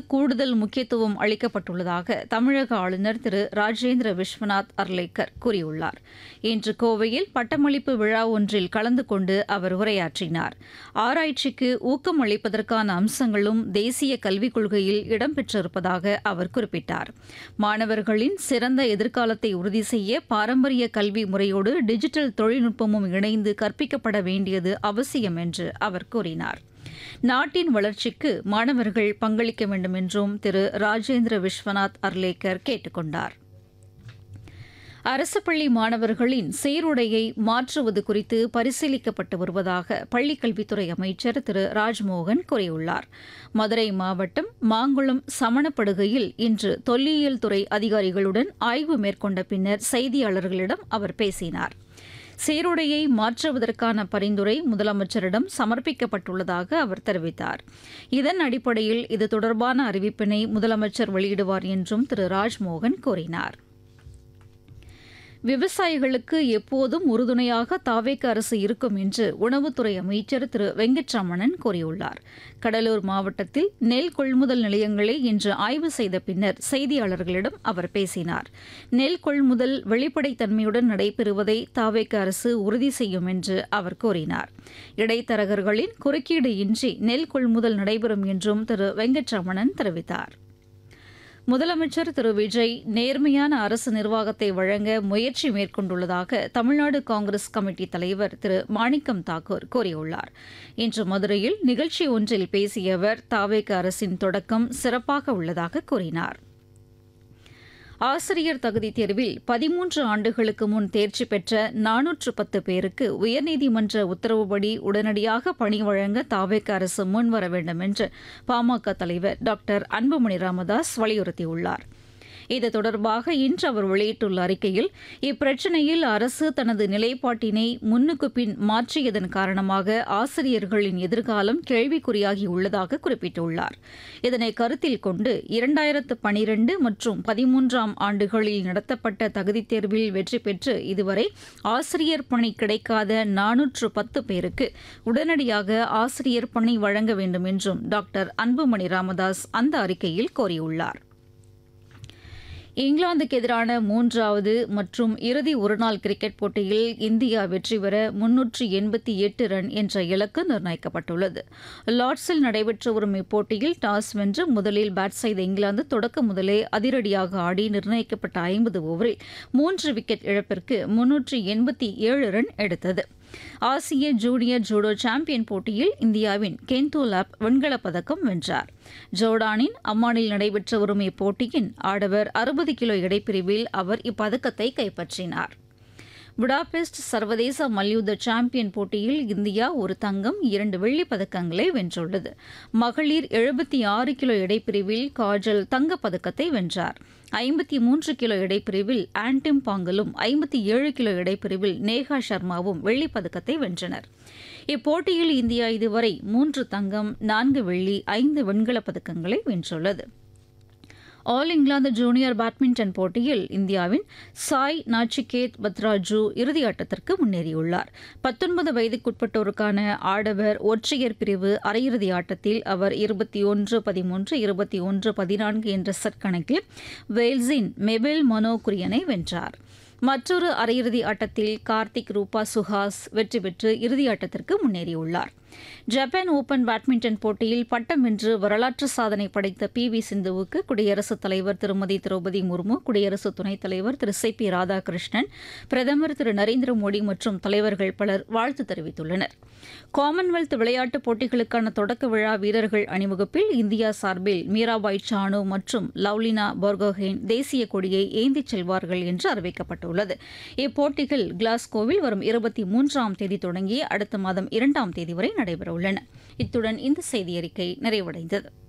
கூடுதல் முக்கியத்துவம் அளிக்கப்பட்டுள்ளதாக தமிழக ஆளுநர் திரு ராஜேந்திர விஸ்வநாத் அர்லேக்கர் கூறியுள்ளார் இன்று கோவையில் பட்டமளிப்பு விழா ஒன்றில் கலந்து கொண்டு அவர் உரையாற்றினார் ஆராய்ச்சிக்கு ஊக்கம் அளிப்பதற்கான அம்சங்களும் தேசிய கல்விக் கொள்கையில் இடம்பெற்றிருப்பதாக அவர் குறிப்பிட்டார் மாணவர்களின் சிறந்த எதிர்காலத்தை உறுதி செய்ய பாரம்பரிய கல்வி முறையோடு டிஜிட்டல் தொழில்நுட்பமும் இணைந்து கற்பிக்கப்பட வேண்டியது அவசியம் என்று அவர் கூறினார் நாட்டின் வளர்ச்சிக்கு மாணவர்கள் பங்களிக்க வேண்டும் என்றும் திரு ராஜேந்திர விஸ்வநாத் அர்லேக்கர் கேட்டுக் கொண்டார் அரசு பள்ளி மாணவர்களின் சீருடையை மாற்றுவது குறித்து பரிசீலிக்கப்பட்டு வருவதாக பள்ளிக்கல்வித்துறை அமைச்சர் திரு ராஜ்மோகன் கூறியுள்ளார் மதுரை மாவட்டம் மாங்குளம் சமணப்படுகையில் இன்று தொல்லியல் துறை அதிகாரிகளுடன் ஆய்வு மேற்கொண்ட பின்னர் செய்தியாளர்களிடம் அவர் பேசினார் சீருடையை மாற்றுவதற்கான பரிந்துரை முதலமைச்சரிடம் சமர்ப்பிக்கப்பட்டுள்ளதாக அவர் தெரிவித்தார் இதன் அடிப்படையில் இது தொடர்பான அறிவிப்பினை முதலமைச்சர் வெளியிடுவார் என்றும் திரு ராஜ்மோகன் கூறினார் விவசாயிகளுக்கு எப்போதும் உறுதுணையாக தாவேக்க அரசு இருக்கும் என்று உணவுத்துறை அமைச்சர் திரு வெங்கட்ரமணன் கூறியுள்ளார் கடலூர் மாவட்டத்தில் நெல் கொள்முதல் நிலையங்களை இன்று ஆய்வு செய்த பின்னர் செய்தியாளர்களிடம் அவர் பேசினார் நெல் கொள்முதல் வெளிப்படைத்தன்மையுடன் நடைபெறுவதை தாவேக்க அரசு உறுதி செய்யும் என்று அவர் கூறினார் இடைத்தரகர்களின் குறுக்கீடு இன்றி நெல் கொள்முதல் நடைபெறும் என்றும் திரு வெங்கட்ரமணன் தெரிவித்தார் முதலமைச்சர் திரு விஜய் நேர்மையான அரசு நிர்வாகத்தை வழங்க முயற்சி மேற்கொண்டுள்ளதாக தமிழ்நாடு காங்கிரஸ் கமிட்டி தலைவர் திரு மாணிக்கம் தாக்கூர் கூறியுள்ளார் இன்று மதுரையில் நிகழ்ச்சி ஒன்றில் பேசிய அவர் தாவேக அரசின் தொடக்கம் சிறப்பாக உள்ளதாக கூறினார் ஆசிரியர் தகுதி தேர்வில் பதிமூன்று ஆண்டுகளுக்கு முன் தேர்ச்சி பெற்ற நானூற்று பத்து பேருக்கு உயர்நீதிமன்ற உத்தரவுப்படி உடனடியாக பணி வழங்க தாவேக்க அரசு முன்வர வேண்டும் என்று பாமக தலைவர் டாக்டர் அன்புமணி ராமதாஸ் வலியுறுத்தியுள்ளார் இது தொடர்பாக இன்று அவர் வெளியிட்டுள்ள அறிக்கையில் இப்பிரச்சினையில் அரசு தனது நிலைப்பாட்டினை முன்னுக்கு பின் மாற்றியதன் காரணமாக ஆசிரியர்களின் எதிர்காலம் கேள்விக்குறியாகி உள்ளதாக குறிப்பிட்டுள்ளார் இதனை கருத்தில் கொண்டு இரண்டாயிரத்து பனிரெண்டு மற்றும் பதிமூன்றாம் ஆண்டுகளில் நடத்தப்பட்ட தகுதித் தேர்வில் வெற்றி பெற்று இதுவரை ஆசிரியர் பணி கிடைக்காத நானூற்று பத்து பேருக்கு உடனடியாக ஆசிரியர் பணி வழங்க வேண்டும் என்றும் டாக்டர் அன்புமணி ராமதாஸ் அந்த அறிக்கையில் கோரியுள்ளார் இங்கிலாந்துக்கு எதிரான மூன்றாவது மற்றும் இறுதி ஒருநாள் கிரிக்கெட் போட்டியில் இந்தியா வெற்றி பெற முன்னூற்று எண்பத்தி எட்டு ரன் என்ற இலக்கு நிர்ணயிக்கப்பட்டுள்ளது லார்ட்ஸில் நடைபெற்று வரும் இப்போட்டியில் டாஸ் வென்று முதலில் பேட் செய்த இங்கிலாந்து தொடக்க முதலே அதிரடியாக ஆடி நிர்ணயிக்கப்பட்ட ஐம்பது ஓவரில் மூன்று விக்கெட் இழப்பிற்கு முன்னூற்று எண்பத்தி ஏழு ரன் எடுத்தது ஆசிய ஜூனியர் ஜூடோ சாம்பியன் போட்டியில் இந்தியாவின் கென்டோ லாப் வெண்கலப் பதக்கம் வென்றார் ஜோர்டானின் அம்மானில் நடைபெற்று வரும் இப்போட்டியின் ஆடவர் அறுபது கிலோ எடைப்பிரிவில் அவர் இப்பதக்கத்தை கைப்பற்றினார் புடாபெஸ்ட் சர்வதேச மல்யுத்த சாம்பியன் போட்டியில் இந்தியா ஒரு தங்கம் இரண்டு வெள்ளிப் பதக்கங்களை வென்றுள்ளது மகளிர் எழுபத்தி ஆறு கிலோ எடைப்பிரிவில் காஜல் தங்கப்பதக்கத்தை வென்றார் ஐம்பத்தி மூன்று கிலோ எடைப்பிரிவில் ஆன்டிம் பாங்கலும் ஐம்பத்தி ஏழு கிலோ எடைப்பிரிவில் நேஹா சர்மாவும் வெள்ளிப் பதக்கத்தை வென்றனர் இப்போட்டியில் இந்தியா இதுவரை மூன்று தங்கம் நான்கு வெள்ளி ஐந்து வெண்கலப் பதக்கங்களை வென்றுள்ளது ஆல் இங்கிலாந்து ஜூனியர் பேட்மிண்டன் போட்டியில் இந்தியாவின் சாய் நாச்சிகேத் பத்ராஜு இறுதியாட்டத்திற்கு முன்னேறியுள்ளார் பத்தொன்பது வயதுக்குட்பட்டோருக்கான ஆடவர் ஒற்றையர் பிரிவு அரையிறுதி ஆட்டத்தில் அவர் இருபத்தி ஒன்று பதிமூன்று இருபத்தி ஒன்று பதினான்கு என்ற செட் கணக்கில் வேல்ஸின் மெபெல் மனோ குரியனை வென்றார் மற்றொரு அரையிறுதி ஆட்டத்தில் கார்த்திக் ரூபா சுஹாஸ் வெற்றி பெற்று இறுதியாட்டத்திற்கு முன்னேறியுள்ளார் ஜப்பான் ஓபன் பேட்மிண்டன் போட்டியில் பட்டம் வென்று வரலாற்று சாதனை படைத்த பி வி சிந்துவுக்கு குடியரசுத் தலைவர் திருமதி திரௌபதி முர்மு குடியரசு துணைத் தலைவர் திரு சி பி ராதாகிருஷ்ணன் பிரதமர் திரு நரேந்திர மோடி மற்றும் தலைவர்கள் பலர் வாழ்த்து தெரிவித்துள்ளனர் காமன்வெல்த் விளையாட்டுப் போட்டிகளுக்கான தொடக்க விழா வீரர்கள் அணிவகுப்பில் இந்தியா சார்பில் மீராபாய் சானு மற்றும் லவ்லினா போர்கோஹென் தேசிய கொடியை ஏந்திச் செல்வார்கள் என்று அறிவிக்கப்பட்டுள்ளது இப்போட்டிகள் கிளாஸ்கோவில் வரும் இருபத்தி மூன்றாம் தேதி தொடங்கி அடுத்த மாதம் இரண்டாம் தேதி வரை நடைபெறவுள்ளன இத்துடன் இந்த செய்தியறிக்கை நிறைவடைந்தது